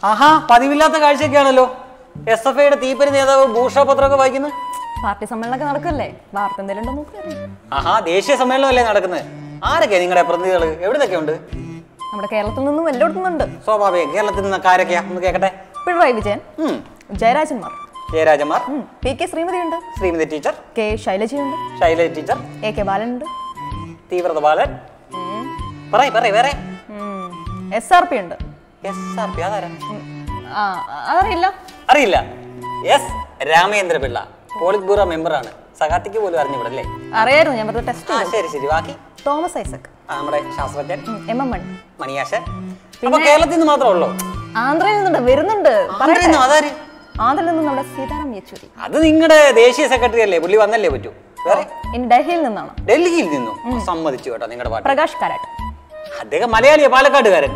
ആഹാ പതിവില്ലാത്ത കാഴ്ചയൊക്കെയാണല്ലോ S F ഐയുടെ തീപ്പരി നേതാവ് ഭൂഷാപത്രമൊക്കെ വായിക്കുന്നത് പാർട്ടി സമ്മേളനമൊക്കെ നടക്കല്ലേ വാർത്ത എന്തെങ്കിലും ഉണ്ടോ നോക്കുക ആഹാ ദേശീയ സമ്മേളനമല്ലേ നടക്കുന്നത് ആരൊക്കെയാ നിങ്ങളുടെ പ്രതിനിധികൾ എവിടുന്നൊക്കെ ഉണ്ട് നമ്മുടെ കേരളത്തിൽ നിന്നും എല്ലായിടത്തും നിന്നുണ്ട് സ്വാഭാവികം കേരളത്തിൽ നിന്നൊക്കെ ആരൊക്കെയാ ഒന്ന് കേൾക്കട്ടെ പിണറായി വിജയൻ ഉം. ജയരാജന്മാർ ജയരാജന്മാർ ഉം. പി കെ ശ്രീമതിയുണ്ട് ശ്രീമതി ടീച്ചർ കെ ശൈലജയുണ്ട് ശൈലജ ടീച്ചർ എ കെ ബാലനുണ്ട് തീവ്രത ബാലൻ പറയ് പറയ് വേറെ എസ് ആർ പി ഉണ്ട് എസ് ആർ പി അതാരാ ഉം. ആ അതറിയില്ല അറിയില്ല S Ramendra Pillai polit bureau മെമ്പറാണ് സഹാത്തിക്ക് പോലും അറിഞ്ഞുവിടല്ലേ അറിയായിരുന്നു ഞാൻ വെറുതെ ടെസ്റ്റ് ആ ശരി ശരി ബാക്കി തോമസ് ഐസക് ആ, നമ്മുടെ ശാസ്ത്രജ്ഞൻ ഉം, എം എം മണി മണിയാശൻ അപ്പൊ കേരളത്തിൽ നിന്ന് മാത്രമേ ഉള്ളൂ ആന്ധ്രയിൽ നിന്നുണ്ട് വരുന്നുണ്ട് ആന്ധ്രയിൽ നിന്നോ? അതാര് ആന്ധ്രയിൽ നിന്ന് നമ്മുടെ സീതാറാം യെച്ചൂരി അത് നിങ്ങളുടെ ദേശീയ സെക്രട്ടറി അല്ലേ പുള്ളി വന്നല്ലേ പറ്റൂ വേറെ ഇനി ഡൽഹിയിൽ നിന്നാണ് ഡൽഹിയിൽ നിന്നു സമ്മതിച്ചു കേട്ടോ നിങ്ങളുടെ പാട്ട് പ്രകാശ് കാരാട്ട് അദ്ദേഹം മലയാളിയാ പാലക്കാട്ടുകാരൻ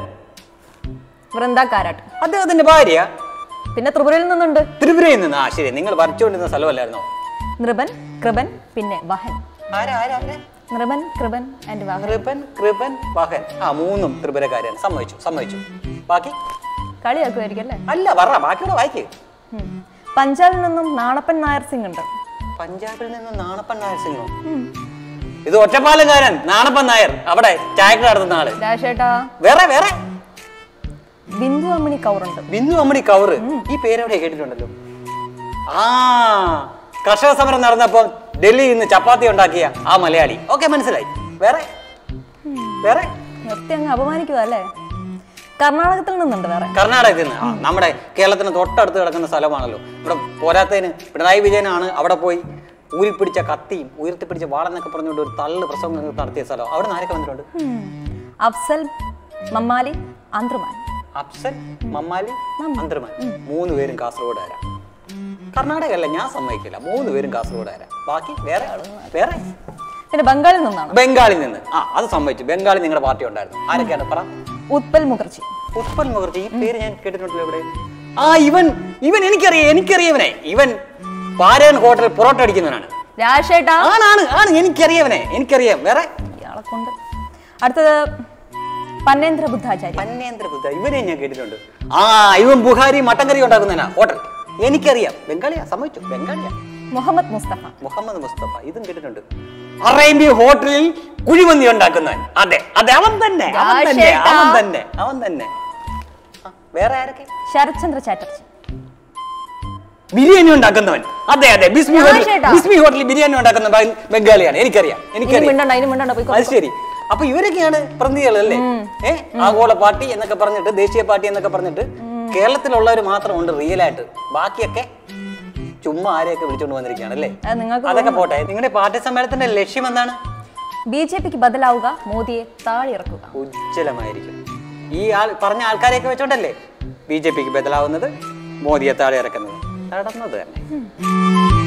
വൃന്ദ കാരാട്ട് അദ്ദേഹത്തിന്റെ ഭാര്യ പിന്നെ ത്രിപുരയിൽ നിന്നുണ്ട് ത്രിപുരയിൽ നിന്ന് ആ ശരി നിങ്ങൾ വരച്ചുകൊണ്ടിരുന്ന സ്ഥലമല്ലായിരുന്നോ നൃപൻ കൃപൻ പിന്നെ വഹൻ ആരാ ആരാ ആരാ നൃപൻ കൃപൻ ആൻഡ് വഹൻ കൃപൻ കൃപൻ വഹൻ ആ മൂന്നും ത്രിപുരക്കാരാണ് സമ്മതിച്ചു സമ്മതിച്ചു ബാക്കി കളിയാക്കുമായിരിക്കും അല്ലേ അല്ല പറ ബാക്കിയുടെ വായിക്ക് ഉം. പഞ്ചാബിൽ നിന്നും നാണപ്പൻ നായർ സിംഗ് ഉണ്ട് പഞ്ചാബിൽ നിന്ന് നാണപ്പൻ നായർ സിംഗോ ഇത് ഒറ്റപ്പാലക്കാരൻ നാണപ്പൻ നായർ അവിടെ ചായക്കട നടത്തുന്ന ആള് രാജേട്ടാ വേറെ വേറെ ബിന്ദു അമ്മിണി കൗറുണ്ട് ബിന്ദു അമ്മണി കവറ് ഈ പേരെവിടെ കേട്ടിട്ടുണ്ടല്ലോ ആ കർഷക സമരം നടന്നപ്പോൾ ഡൽഹിയിൽ നിന്ന് ചപ്പാത്തി ഉണ്ടാക്കിയ ആ മലയാളി ഓക്കെ മനസ്സിലായി വേറെ വേറെ നിർത്തി അങ്ങ് അപമാനിക്കുക അല്ലേ കർണാടകത്തിൽ നിന്നുണ്ട് വേറെ കർണാടകത്തിൽ നിന്ന് ആ, നമ്മുടെ കേരളത്തിന് തൊട്ടടുത്ത് കിടക്കുന്ന സ്ഥലമാണല്ലോ ഇവിടെ പോരാത്തതിന് പിണറായി വിജയനാണ് അവിടെ പോയി ഊരിപ്പിടിച്ച കത്തിയും ഉയർത്തിപ്പിടിച്ച വാളെന്നൊക്കെ പറഞ്ഞുകൊണ്ട് ഒരു തള്ളു പ്രസവം നടത്തിയ സ്ഥലം അവിടെ നിന്ന് ആരൊക്കെ വന്നിട്ടുണ്ട് ഉം. അഫ്സൽ മമ്മാലി അന്ത്രുമാൻ അഫ്സൽ മമ്മാലി അന്തർമാൻ മൂന്ന് പേരും കാസർഗോഡുകാരാ കർണാടക അല്ല ഞാൻ സമ്മതിക്കില്ല മൂന്ന് പേരും കാസർഗോഡുകാരാ ബാക്കി വേറെ വേറെ പിന്നെ ബംഗാളിൽ നിന്നാണ് ബംഗാളിൽ നിന്ന് ആ അത് സമ്മതിച്ചു ബംഗാളിൽ നിങ്ങളുടെ പാർട്ടി ഉണ്ടായിരുന്നു ആരൊക്കെയാണ് പറ ഉത്പൽ മുഖർജി ഉത്പൽ മുഖർജി ഈ പേര് ഞാൻ കേട്ടിട്ടുണ്ടല്ലോ ഇവിടെ ആ ഇവൻ ഇവൻ എനിക്കറിയാം എനിക്കറിയവനെ ഇവൻ പാരായൺ ഹോട്ടലിൽ പൊറോട്ട അടിക്കുന്നവനാണ് രാജേട്ടാ ആണാണ് ആണ് എനിക്കറിയവനെ എനിക്കറിയാം വേറെ ഇയാളെ കൊണ്ട് അടുത്തത് പന്നേന്ദ്ര ബുദ്ധാചാര്യ പന്നേന്ദ്ര ബുദ്ധ ഇവനെ ഞാൻ കേട്ടിട്ടുണ്ട് ആ ഇവൻ ബുഹാരി മട്ടൻ കറി ഉണ്ടാക്കുന്നവനാ ഹോട്ടൽ എനിക്കറിയാം ബംഗാളിയാ സമ്മതിച്ചു ബംഗാളിയാ മുഹമ്മദ് മുസ്തഫ മുഹമ്മദ് മുസ്തഫ ഇതും കേട്ടിട്ടുണ്ട് അറേബ്യ ഹോട്ടലിൽ കുഴിമന്തി ഉണ്ടാക്കുന്നവൻ അതെ അതെ അവൻ തന്നെ അവൻ തന്നെ രാജേട്ടാ. അവൻ തന്നെ അവൻ തന്നെ ആ, വേറെ ആരൊക്കെ ശരത്ചന്ദ്ര ചാറ്റർജി ബിരിയാണി ഉണ്ടാക്കുന്നവൻ അതെ അതെ ബിസ്മി ഹോട്ടൽ രാജേട്ടാ. ബിസ്മി ഹോട്ടലിൽ ബിരിയാണി ഉണ്ടാക്കുന്ന ബ- ബംഗാളിയാണ് എനിക്കറിയാം ഇനി എനിക്കറിയാം മിണ്ടണ്ട ഇനി മിണ്ടണ്ട പോയി അത് ശരി അപ്പൊ ഇവരൊക്കെയാണ് പ്രതിനിധികൾ അല്ലേ ഏ ആഗോള പാർട്ടി എന്നൊക്കെ പറഞ്ഞിട്ട് ദേശീയ പാർട്ടി എന്നൊക്കെ പറഞ്ഞിട്ട് കേരളത്തിലുള്ളവർ മാത്രമുണ്ട് റിയൽ ആയിട്ട് ബാക്കിയൊക്കെ ചുമ്മാ ആരെയൊക്കെ വിളിച്ചോണ്ട് വന്നിരിക്കുകയാണ് അല്ലേ അത് നിങ്ങൾക്ക് അതൊക്കെ പോട്ടെ നിങ്ങളുടെ പാർട്ടി സമ്മേളനത്തിന്റെ ലക്ഷ്യം എന്താണ് ബി ജെ പിക്ക് ബദലാവുക മോദിയെ താഴെയിറക്കുക ഉജ്ജ്വലമായിരിക്കും ഈ ആൾ പറഞ്ഞ ആൾക്കാരെയൊക്കെ വെച്ചോണ്ടല്ലേ ബി ജെ പിക്ക് ബദലാവുന്നത് മോദിയെ താഴെ ഇറക്കുന്നത് നടന്നത് തന്നെ